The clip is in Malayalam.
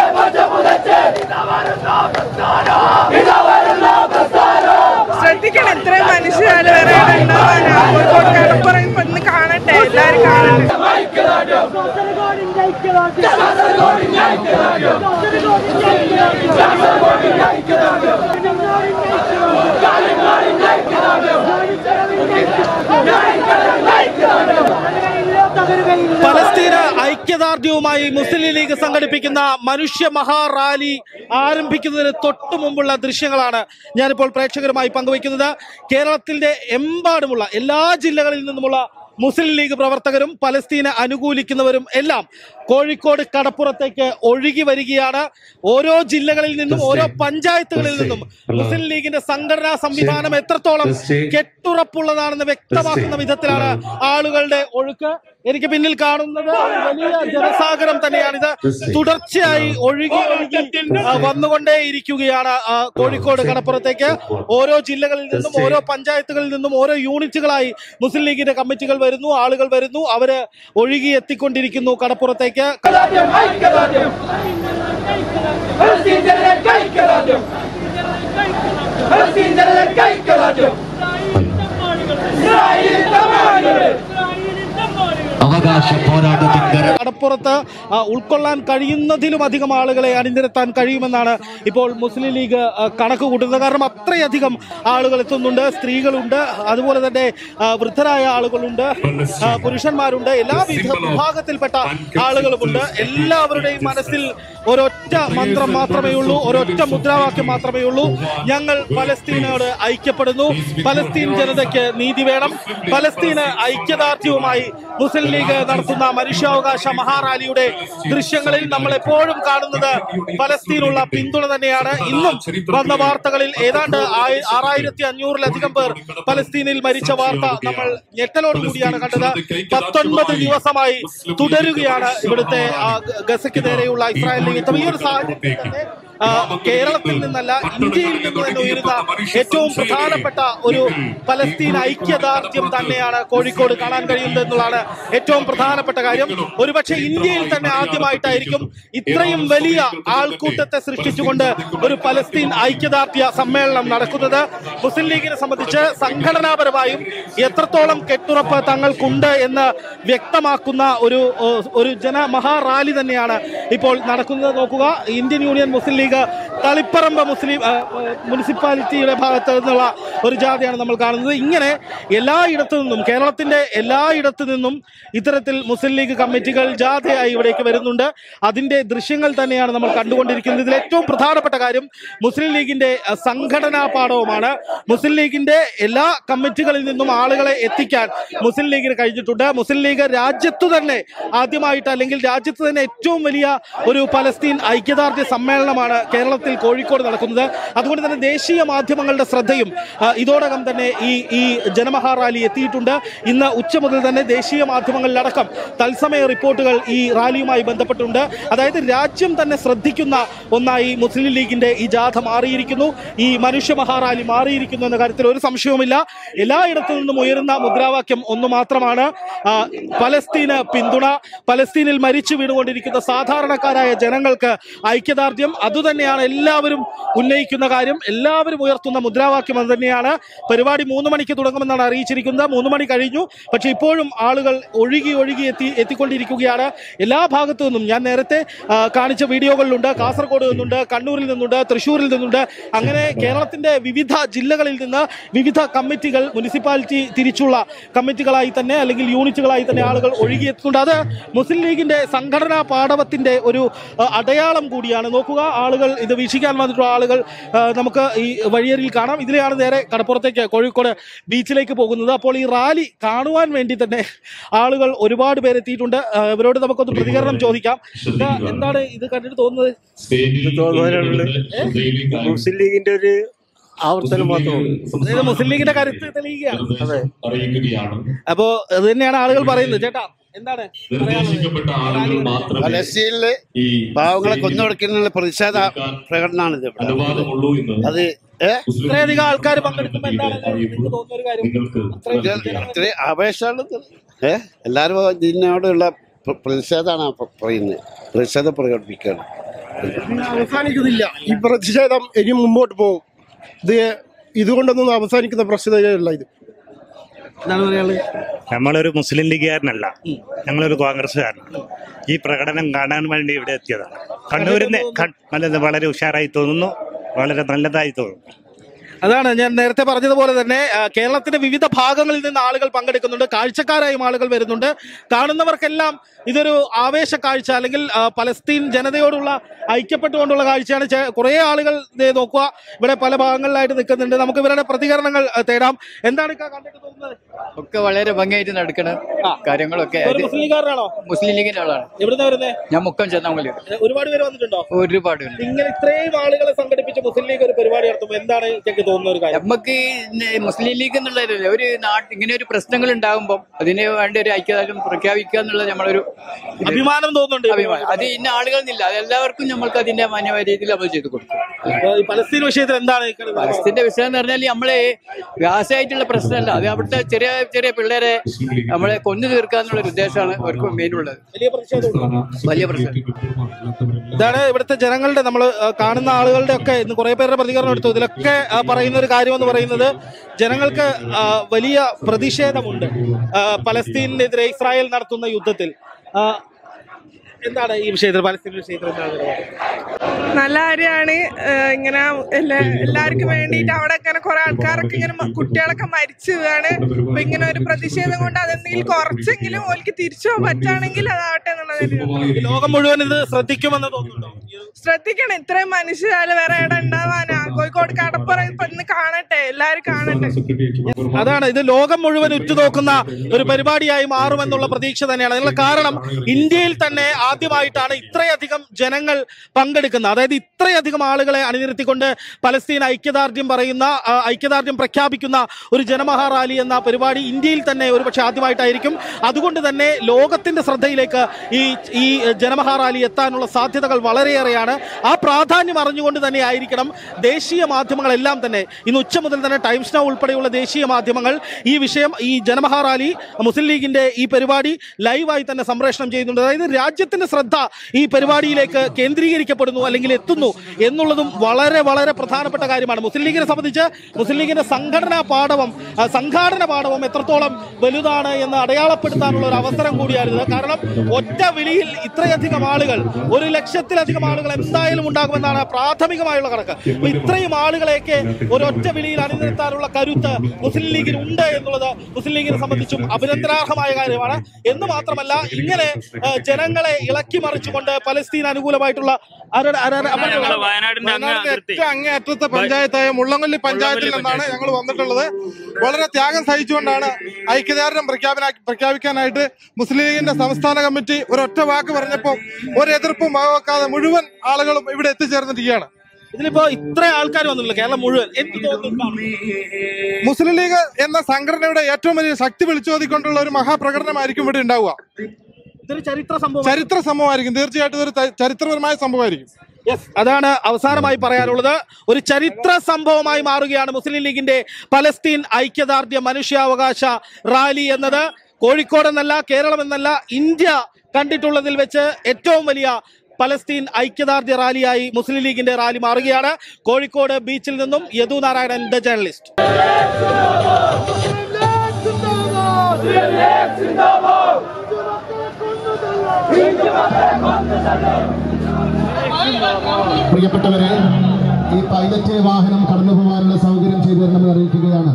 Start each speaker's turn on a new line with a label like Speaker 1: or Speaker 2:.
Speaker 1: ശ്രദ്ധിക്കണം ഇത്രയും മനുഷ്യരാല് വേറെ ഉണ്ടാവാനാ കോഴിക്കോട് കടപ്പുറം ഇപ്പൊ ഇന്ന് കാണട്ടെ എല്ലാരും കാണട്ടെ
Speaker 2: പലസ്തീന ഐക്യദാർഢ്യവുമായി മുസ്ലിം ലീഗ് സംഘടിപ്പിക്കുന്ന മനുഷ്യ മഹാറാലി ആരംഭിക്കുന്നതിന് തൊട്ടു മുമ്പുള്ള ദൃശ്യങ്ങളാണ് ഞാനിപ്പോൾ പ്രേക്ഷകരുമായി പങ്കുവയ്ക്കുന്നത് കേരളത്തിന്റെ എമ്പാടുമുള്ള എല്ലാ ജില്ലകളിൽ നിന്നുമുള്ള മുസ്ലിം ലീഗ് പ്രവർത്തകരും പലസ്തീനെ അനുകൂലിക്കുന്നവരും എല്ലാം കോഴിക്കോട് കടപ്പുറത്തേക്ക് ഒഴുകി വരികയാണ് ഓരോ ജില്ലകളിൽ നിന്നും ഓരോ പഞ്ചായത്തുകളിൽ നിന്നും മുസ്ലിം ലീഗിന്റെ സംഘടനാ സംവിധാനം എത്രത്തോളം കെട്ടുറപ്പുള്ളതാണെന്ന് വ്യക്തമാക്കുന്ന വിധത്തിലാണ് ആളുകളുടെ ഒഴുക്ക് എനിക്ക് പിന്നിൽ കാണുന്നത് ഒരു വലിയ ജനസാഗരം തന്നെയാണിത് തുടർച്ചയായി ഒഴുകി ഒഴുകി ആ, വന്നുകൊണ്ടേയിരിക്കുകയാണ് ആ, കോഴിക്കോട് കടപ്പുറത്തേക്ക് ഓരോ ജില്ലകളിൽ നിന്നും ഓരോ പഞ്ചായത്തുകളിൽ നിന്നും ഓരോ യൂണിറ്റുകളായി മുസ്ലിം ലീഗിന്റെ കമ്മിറ്റികൾ വരുന്നു ആളുകൾ വരുന്നു അവര് ഒഴുകി എത്തിക്കൊണ്ടിരിക്കുന്നു കടപ്പുറത്തേക്ക്
Speaker 3: അവകാശ പോരാട്ടത്തിന്റെ
Speaker 2: കടപ്പുറത്ത് ആ, ഉൾക്കൊള്ളാൻ കഴിയുന്നതിലും അധികം ആളുകളെ അണിനിരത്താൻ കഴിയുമെന്നാണ് ഇപ്പോൾ മുസ്ലിം ലീഗ് ആ, കണക്ക് കൂട്ടുന്നത് കാരണം അത്രയധികം ആളുകൾ എത്തുന്നുണ്ട് സ്ത്രീകളുണ്ട് അതുപോലെ തന്നെ ആ, വൃദ്ധരായ ആളുകളുണ്ട് ആ, പുരുഷന്മാരുണ്ട് എല്ലാ വിധ വിഭാഗത്തിൽപ്പെട്ട ആളുകളുമുണ്ട് എല്ലാവരുടെയും മനസ്സിൽ ഒരൊറ്റ മന്ത്രം മാത്രമേ ഉള്ളൂ ഒരൊറ്റ മുദ്രാവാക്യം മാത്രമേ ഉള്ളൂ ഞങ്ങൾ പലസ്തീനോട് ഐക്യപ്പെടുന്നു പലസ്തീൻ ജനതയ്ക്ക് നീതി വേണം പലസ്തീന് ഐക്യദാർഢ്യവുമായി മുസ്ലിം ലീഗ് നടത്തുന്ന മനുഷ്യാവകാശ മഹാറാലിയുടെ ദൃശ്യങ്ങളിൽ നമ്മൾ എപ്പോഴും കാണുന്നത് പലസ്തീനുള്ള പിന്തുണ തന്നെയാണ് ഇന്നും വന്ന വാർത്തകളിൽ ഏതാണ്ട് ആയി- ആറായിരത്തി അഞ്ഞൂറിലധികം പേർ പലസ്തീനിൽ മരിച്ച വാർത്ത നമ്മൾ ഞെട്ടലോട് കൂടിയാണ് കണ്ടത് പത്തൊൻപത് ദിവസമായി തുടരുകയാണ് ഇവിടുത്തെ ആ, ഗസയ്ക്ക് നേരെയുള്ള ഇസ്രായേലിന്റെ യുദ്ധം ഈ ഒരു സാഹചര്യത്തിൽ തന്നെ ആ, കേരളത്തിൽ നിന്നല്ല ഇന്ത്യയിൽ നിന്ന് തന്നെ ഉയരുന്ന ഏറ്റവും പ്രധാനപ്പെട്ട ഒരു പലസ്തീൻ ഐക്യദാർഢ്യം തന്നെയാണ് കോഴിക്കോട് കാണാൻ കഴിയുന്നത് എന്നുള്ളതാണ് ഏറ്റവും പ്രധാനപ്പെട്ട കാര്യം ഒരുപക്ഷെ ഇന്ത്യയിൽ തന്നെ ആദ്യമായിട്ടായിരിക്കും ഇത്രയും വലിയ ആൾക്കൂട്ടത്തെ സൃഷ്ടിച്ചുകൊണ്ട് ഒരു പലസ്തീൻ ഐക്യദാർഢ്യ സമ്മേളനം നടക്കുന്നത് മുസ്ലിം ലീഗിനെ സംബന്ധിച്ച് സംഘടനാപരമായും എത്രത്തോളം കെട്ടുറപ്പ് തങ്ങൾക്കുണ്ട് എന്ന് വ്യക്തമാക്കുന്ന ഒരു ഏഹ്, ഒരു ജനമഹാറാലി തന്നെയാണ് ഇപ്പോൾ നടക്കുന്നത് നോക്കുക ഇന്ത്യൻ യൂണിയൻ മുസ്ലിം ലീഗ് തളിപ്പറമ്പ് മുസ്ലിം ഏഹ്, ഏഹ്, മുനിസിപ്പാലിറ്റിയുടെ ഭാഗത്ത് നിന്നുള്ള ഒരു ജാഥയാണ് നമ്മൾ കാണുന്നത് ഇങ്ങനെ എല്ലായിടത്തു നിന്നും കേരളത്തിന്റെ എല്ലായിടത്തു നിന്നും ഇത്തരത്തിൽ മുസ്ലിം ലീഗ് കമ്മിറ്റികൾ ജാഥയായി ഇവിടേക്ക് വരുന്നുണ്ട് അതിന്റെ ദൃശ്യങ്ങൾ തന്നെയാണ് നമ്മൾ കണ്ടുകൊണ്ടിരിക്കുന്നത് ഇതിൽ ഏറ്റവും പ്രധാനപ്പെട്ട കാര്യം മുസ്ലിം ലീഗിന്റെ അഹ്, സംഘടനാ പാഠവുമാണ് മുസ്ലിം ലീഗിന്റെ എല്ലാ കമ്മിറ്റികളിൽ നിന്നും ആളുകളെ എത്തിക്കാൻ മുസ്ലിം ലീഗിന് കഴിഞ്ഞിട്ടുണ്ട് മുസ്ലിം ലീഗ് രാജ്യത്തു തന്നെ ആദ്യമായിട്ട് അല്ലെങ്കിൽ രാജ്യത്ത് തന്നെ ഏറ്റവും വലിയ ഒരു പലസ്തീൻ ഐക്യദാർഢ്യ സമ്മേളനമാണ് കേരളത്തിൽ കോഴിക്കോട് നടക്കുന്നത് അതുകൊണ്ട് തന്നെ ദേശീയ മാധ്യമങ്ങളുടെ ശ്രദ്ധയും ആ, ഇതോടകം തന്നെ ഈ ഈ ജനമഹാറാലി എത്തിയിട്ടുണ്ട് ഇന്ന് ഉച്ച മുതൽ തന്നെ ദേശീയ മാധ്യമങ്ങളിലടക്കം തത്സമയ റിപ്പോർട്ടുകൾ ഈ റാലിയുമായി ബന്ധപ്പെട്ടുണ്ട് അതായത് രാജ്യം തന്നെ ശ്രദ്ധിക്കുന്ന ഒന്നായി മുസ്ലിം ലീഗിന്റെ ഈ ജാഥ മാറിയിരിക്കുന്നു ഈ മനുഷ്യ മഹാറാലി മാറിയിരിക്കുന്നു എന്ന കാര്യത്തിൽ ഒരു സംശയവുമില്ല എല്ലായിടത്തു നിന്നും ഉയരുന്ന മുദ്രാവാക്യം ഒന്ന് മാത്രമാണ് ആ, പലസ്തീന് പിന്തുണ പലസ്തീനിൽ മരിച്ചു വീണുകൊണ്ടിരിക്കുന്ന സാധാരണക്കാരായ ജനങ്ങൾക്ക് ഐക്യദാർഢ്യം അതുതന്നെയാണ് എല്ലാവരും ഉന്നയിക്കുന്ന കാര്യം എല്ലാവരും ഉയർത്തുന്ന മുദ്രാവാക്യം അത് തന്നെയാണ് പരിപാടി മൂന്ന് മണിക്ക് തുടങ്ങുമെന്നാണ് അറിയിച്ചിരിക്കുന്നത് മൂന്ന് മണി കഴിഞ്ഞു പക്ഷേ ഇപ്പോഴും ആളുകൾ ഒഴുകി ഒഴുകി എത്തി എത്തിക്കൊണ്ടിരിക്കുകയാണ് എല്ലാ ഭാഗത്തു നിന്നും ഞാൻ നേരത്തെ ആ, കാണിച്ച വീഡിയോകളിലുണ്ട് കാസർഗോഡ് നിന്നുണ്ട് കണ്ണൂരിൽ നിന്നുണ്ട് തൃശ്ശൂരിൽ നിന്നുണ്ട് അങ്ങനെ കേരളത്തിന്റെ വിവിധ ജില്ലകളിൽ നിന്ന് വിവിധ കമ്മിറ്റികൾ മുനിസിപ്പാലിറ്റി തിരിച്ചുള്ള കമ്മിറ്റികളായി തന്നെ അല്ലെങ്കിൽ യൂണിറ്റുകളായി തന്നെ ആളുകൾ ഒഴുകിയെത്തുന്നുണ്ട് അത് മുസ്ലിം ലീഗിന്റെ സംഘടനാ പാടവത്തിന്റെ ഒരു ആ, അടയാളം കൂടിയാണ് നോക്കുക ആളുകൾ ഇത് വീക്ഷിക്കാൻ വന്നിട്ടുള്ള ആളുകൾ ആ, നമുക്ക് ഈ വഴിയരിയിൽ കാണാം ഇതിലെയാണ് നേരെ കടപ്പുറത്തേക്ക് കോഴിക്കോട് ബീച്ചിലേക്ക് പോകുന്നത് അപ്പോൾ ഈ റാലി കാണുവാൻ വേണ്ടി തന്നെ ആളുകൾ ഒരുപാട് പേര് എത്തിയിട്ടുണ്ട് ആ, ഇവരോട് നമുക്കൊന്ന് പ്രതികരണം ചോദിക്കാം എന്താ- എന്താണ് ഇത് കണ്ടിട്ട് തോന്നുന്നത്
Speaker 4: മുസ്ലിം ലീഗിന്റെ ഒരു ആവർത്തനം മാത്രമാണ്
Speaker 2: അതായത് മുസ്ലിം ലീഗിന്റെ കരുത്ത് തെളിയിക്കുകയാണ്
Speaker 3: അറിയിക്കുകയാണ്
Speaker 2: അപ്പോ അത് തന്നെയാണ് ആളുകൾ പറയുന്നത് ചേട്ടാ എന്താണ്
Speaker 3: നിർദ്ദേശിക്കപ്പെട്ട ആളുകൾ മാത്രമേ
Speaker 5: പലസ്തീനില്
Speaker 3: ഈ
Speaker 5: പാവങ്ങളെ കൊന്നൊടുക്കുന്നതിനുള്ള പ്രതിഷേധ പ്രകടനമാണിത് ഇവിടെ.
Speaker 3: അനുവാദമുള്ളൂ എന്ന്
Speaker 5: അത് ഏ
Speaker 2: ഇത്രയധികം ആൾക്കാർ പങ്കെടുക്കുമ്പോൾ എന്താണ് നിങ്ങൾക്ക് തോന്നുന്ന ഒരു കാര്യം
Speaker 3: നിങ്ങൾക്ക്
Speaker 2: അത്രയും
Speaker 5: ഇത്രയും ആവേശമാണ് ഇത്. ഏ എല്ലാവരും ഇതിനോടുള്ള പ്ര- പ്രതിഷേധമാണ് പ- പറയുന്നത് പ്രതിഷേധം പ്രകടിപ്പിക്കുകയാണ്
Speaker 4: അവസാനിക്കുന്നില്ല ഈ പ്രതിഷേധം ഇനി മുമ്പോട്ട് പോകും ഇത് ഇതുകൊണ്ടൊന്നും അവസാനിക്കുന്ന പ്രശ്നമല്ല ഇത്
Speaker 2: എന്താണ് പറയാനുള്ളത്
Speaker 6: നമ്മളൊരു മുസ്ലിം ലീഗുകാരനല്ല ഞങ്ങളൊരു കോൺഗ്രസ്സുകാരനാണ് ഈ പ്രകടനം കാണാൻ വേണ്ടി ഇവിടെ എത്തിയതാണ് കണ്ണൂരിൽ നിന്ന് വളരെ ഉഷാറായി തോന്നുന്നു വളരെ നല്ലതായി തോന്നുന്നു
Speaker 2: അതാണ് ഞാൻ നേരത്തെ പറഞ്ഞതുപോലെ തന്നെ ആ, കേരളത്തിന്റെ വിവിധ ഭാഗങ്ങളിൽ നിന്ന് ആളുകൾ പങ്കെടുക്കുന്നുണ്ട് കാഴ്ചക്കാരായും ആളുകൾ വരുന്നുണ്ട് കാണുന്നവർക്കെല്ലാം ഇതൊരു ആവേശ കാഴ്ച അല്ലെങ്കിൽ ആ, പലസ്തീൻ ജനതയോടുള്ള ഐക്യപ്പെട്ടുകൊണ്ടുള്ള കാഴ്ചയാണ് ചെ- കുറേ ആളുകൾ ദേ നോക്കുക ഇവിടെ പല ഭാഗങ്ങളിലായിട്ട് നിൽക്കുന്നുണ്ട് നമുക്ക് ഇവരുടെ പ്രതികരണങ്ങൾ ആ, തേടാം എന്താണ് ഇക്ക കണ്ടിട്ട് തോന്നുന്നത്
Speaker 7: ഒക്കെ വളരെ ഭംഗിയായിട്ട് നടക്കണ കാര്യങ്ങളൊക്കെ
Speaker 2: ഒരു മുസ്ലിം ലീഗുകാരനാണോ
Speaker 7: മുസ്ലിം ലീഗിന്റെ ആളാണ്
Speaker 2: എവിടുന്ന വരുന്നേ
Speaker 7: ഞാൻ മുക്കം ചെന്നാമലി
Speaker 2: ഒരുപാട് പേര് വന്നിട്ടുണ്ടോ
Speaker 7: ഒരുപാട് ഉണ്ട്
Speaker 2: ഇങ്ങനെ ഇത്രയും ആളുകളെ സംഘടിപ്പിച്ച് മുസ്ലിം ലീഗ് ഒരു പരിപാടി നടത്തുമ്പോൾ എന്താണ് ഇതൊക്കെ തോന്നുന്ന ഒരു കാര്യം
Speaker 7: നമുക്ക് ഈ മുസ്ലിം ലീഗ് എന്നുള്ളതല്ല ഒരു നാട്ട് ഇങ്ങനെ ഒരു പ്രശ്നങ്ങൾ ഉണ്ടാകുമ്പോൾ അതിന് വേണ്ട ഒരു ഐക്യദാർഢ്യം പ്രഖ്യാപിക്കുക എന്നുള്ളത് നമ്മളൊരു ഇത്
Speaker 2: അഭിമാനം തോന്നുന്നുണ്ട്
Speaker 7: അഭിമാനം അത് ഇന്ന ആളുകൾ എന്നില്ല അത് എല്ലാവർക്കും നമ്മൾക്ക് അതിന്റെ മാന്യമായ രീതിയിൽ നമ്മൾ ചെയ്തു കൊടുക്കും
Speaker 2: അപ്പൊ ഈ പലസ്തീൻ വിഷയത്തിൽ എന്താണ് ഇക്കടെ നിലപാട്?
Speaker 7: പലസ്തീന്റെ വിഷയം എന്ന് പറഞ്ഞാൽ നമ്മളെ ഗാസയായിട്ടുള്ള പ്രശ്നമല്ല അത് അവിടുത്തെ ചെറിയ ചെറിയ പിള്ളേരെ നമ്മളെ കൊന്നു തീർക്കാന്നുള്ള ഒരു ഉദ്ദേശമാണ് അവർക്ക് മെയിൻ ഉള്ളത്
Speaker 2: വലിയ പ്രതിഷേധമുണ്ടോ
Speaker 7: വലിയ പ്രശ്നം
Speaker 2: ഇതാണ് ഇവിടുത്തെ ജനങ്ങളുടെ നമ്മൾ കാണുന്ന ആളുകളുടെ ഒക്കെ ഇന്ന് കുറെ പേരുടെ പ്രതികരണം എടുത്തു ഇതിലൊക്കെ ആ, പറയുന്ന ഒരു കാര്യം എന്ന് പറയുന്നത് ജനങ്ങൾക്ക് ആ, വലിയ പ്രതിഷേധമുണ്ട് ആ, പലസ്തീനെതിരെ ഇസ്രായേൽ നടത്തുന്ന യുദ്ധത്തിൽ ആ, എന്താണ് ഈ വിഷയത്തിൽ പലസ്തീൻ വിഷയത്തിൽ എന്താണ് നിലപാട്?
Speaker 1: നല്ല കാര്യമാണ് ഇങ്ങനെ എല്ലാ എല്ലാവർക്കും വേണ്ടിയിട്ട് അവിടെ ഇങ്ങനെ കുറെ ആൾക്കാരൊക്കെ ഇങ്ങനെ മ- കുട്ടികളൊക്കെ മരിച്ചു വീണ് അപ്പൊ ഇങ്ങനെ ഒരു പ്രതിഷേധം കൊണ്ട് അതെന്തെങ്കിലും കുറച്ചെങ്കിലും ഓൽക്ക് തിരിച്ചു പോകാൻ പറ്റുകയാണെങ്കിൽ അതാവട്ടെ എന്നുള്ളത്
Speaker 2: ഈ ലോകം മുഴുവൻ ഇത് ശ്രദ്ധിക്കുമെന്ന് തോന്നുന്നുണ്ടോ ഈ ഒരു-
Speaker 1: ശ്രദ്ധിക്കണം ഇത്രയും മനുഷ്യരാല് വേറെ ഇടം ഉണ്ടാവാനാ കോഴിക്കോട് കടപ്പുറം ഇപ്പൊ ഇന്ന് കാണട്ടെ എല്ലാരും കാണട്ടെ
Speaker 2: അതാണ് ഇത് ലോകം മുഴുവൻ ഉറ്റുനോക്കുന്ന ഒരു പരിപാടിയായി മാറുമെന്നുള്ള പ്രതീക്ഷ തന്നെയാണ് അതിനുള്ള കാരണം ഇന്ത്യയിൽ തന്നെ ആദ്യമായിട്ടാണ് ഇത്രയധികം ജനങ്ങൾ പങ്കെടുക്കുന്നത് അതായത് ഇത്രയധികം ആളുകളെ അണിനിരത്തിക്കൊണ്ട് പലസ്തീൻ ഐക്യദാർഢ്യം പറയുന്ന ആ, ഐക്യദാർഢ്യം പ്രഖ്യാപിക്കുന്ന ഒരു ജനമഹാ റാലി എന്ന പരിപാടി ഇന്ത്യയിൽ തന്നെ ഒരുപക്ഷെ ആദ്യമായിട്ടായിരിക്കും അതുകൊണ്ട് തന്നെ ലോകത്തിന്റെ ശ്രദ്ധയിലേക്ക് ഈ ഈ ജനമഹാ റാലി എത്താനുള്ള സാധ്യതകൾ വളരെയേറെയാണ് ആ പ്രാധാന്യം അറിഞ്ഞുകൊണ്ട് തന്നെ ആയിരിക്കണം ദേശീയ മാധ്യമങ്ങളെല്ലാം തന്നെ ഇന്ന് ഉച്ച മുതൽ തന്നെ ടൈംസ് നൗ ഉൾപ്പെടെയുള്ള ദേശീയ മാധ്യമങ്ങൾ ഈ വിഷയം ഈ ജനമഹാ റാലി മുസ്ലിം ലീഗിന്റെ ഈ പരിപാടി ലൈവായി തന്നെ സംപ്രേഷണം ചെയ്യുന്നുണ്ട് അതായത് രാജ്യത്തിന്റെ ശ്രദ്ധ ഈ പരിപാടിയിലേക്ക് കേന്ദ്രീകരിക്കപ്പെടുന്നു അല്ലെങ്കിൽ എത്തുന്നു എന്നുള്ളതും വളരെ വളരെ പ്രധാനപ്പെട്ട കാര്യമാണ് മുസ്ലിം ലീഗിനെ സംബന്ധിച്ച് മുസ്ലിം ലീഗിന്റെ സംഘടനാ പാഠവും ആ, സംഘാടന പാഠവും എത്രത്തോളം വലുതാണ് എന്ന് അടയാളപ്പെടുത്താനുള്ള ഒരു അവസരം കൂടിയാണിത് കാരണം ഒറ്റ വിളിയിൽ ഇത്രയധികം ആളുകൾ ഒരു ലക്ഷത്തിലധികം ആളുകൾ എന്തായാലും ഉണ്ടാകുമെന്നാണ് പ്രാഥമികമായുള്ള കണക്ക് അപ്പൊ ഇത്രയും ആളുകളെയൊക്കെ ഒരു ഒറ്റ വിളിയിൽ അണിനിരത്താനുള്ള കരുത്ത് മുസ്ലിം ലീഗിന് ഉണ്ട് എന്നുള്ളത് മുസ്ലിം ലീഗിനെ സംബന്ധിച്ചും അഭിനന്ദനാർഹമായ കാര്യമാണ് എന്ന് മാത്രമല്ല ഇങ്ങനെ ആ, ജനങ്ങളെ ഇളക്കി മറിച്ചുകൊണ്ട് പലസ്തീൻ അനുകൂലമായിട്ടുള്ള ആരുടെ- ആരുടെ-
Speaker 8: ഞങ്ങള് വയനാടിന്റെ അങ്ങ് അതിർത്തി
Speaker 9: ഏറ്റവും അങ്ങേയറ്റത്തെ പഞ്ചായത്തായ മുള്ളംകൊല്ലി പഞ്ചായത്തിൽ നിന്നാണ് ഞങ്ങൾ വന്നിട്ടുള്ളത് വളരെ ത്യാഗം സഹിച്ചുകൊണ്ടാണ് ഐക്യദാർഢ്യം പ്രഖ്യാപന പ്രഖ്യാപിക്കാനായിട്ട് മുസ്ലിം ലീഗിന്റെ സംസ്ഥാന കമ്മിറ്റി ഒരൊറ്റ വാക്ക് പറഞ്ഞപ്പോൾ ഒരു എതിർപ്പും വകവെക്കാതെ മുഴുവൻ ആളുകളും ഇവിടെ എത്തിച്ചേർന്നിരിക്കുകയാണ്
Speaker 2: ഇതിലിപ്പോ ഇത്ര ആൾക്കാർ വന്നില്ല കേരളം മുഴുവൻ എന്ത് തോന്നുന്നു
Speaker 9: മുസ്ലിം ലീഗ് എന്ന സംഘടനയുടെ ഏറ്റവും വലിയ ശക്തി വിളിച്ചോതിക്കൊണ്ടുള്ള ഒരു മഹാപ്രകടനമായിരിക്കും ഇവിടെ ഉണ്ടാവുക
Speaker 2: ഇതൊരു ചരിത്ര സംഭവം
Speaker 9: ചരിത്ര സംഭവമായിരിക്കും തീർച്ചയായിട്ടും ഇതൊരു ത- ചരിത്രപരമായ സംഭവമായിരിക്കും
Speaker 2: യെസ് അതാണ് അവസാനമായി പറയാനുള്ളത് ഒരു ചരിത്ര സംഭവമായി മാറുകയാണ് മുസ്ലിം ലീഗിന്റെ പലസ്തീൻ ഐക്യദാർഢ്യ മനുഷ്യാവകാശ റാലി എന്നത് കോഴിക്കോട് എന്നല്ല കേരളം എന്നല്ല ഇന്ത്യ കണ്ടിട്ടുള്ളതിൽ വെച്ച് ഏറ്റവും വലിയ പലസ്തീൻ ഐക്യദാർഢ്യ റാലിയായി മുസ്ലിം ലീഗിന്റെ റാലി മാറുകയാണ് കോഴിക്കോട് ബീച്ചിൽ നിന്നും യദു നാരായണൻ ദ ജേർണലിസ്റ്റ്
Speaker 10: പ്രിയപ്പെട്ടവരെ ഈ പൈലറ്റ് വാഹനം കടന്നു പോകാനുള്ള സൗകര്യം ചെയ്തു തരണമെന്ന് അറിയിക്കുകയാണ്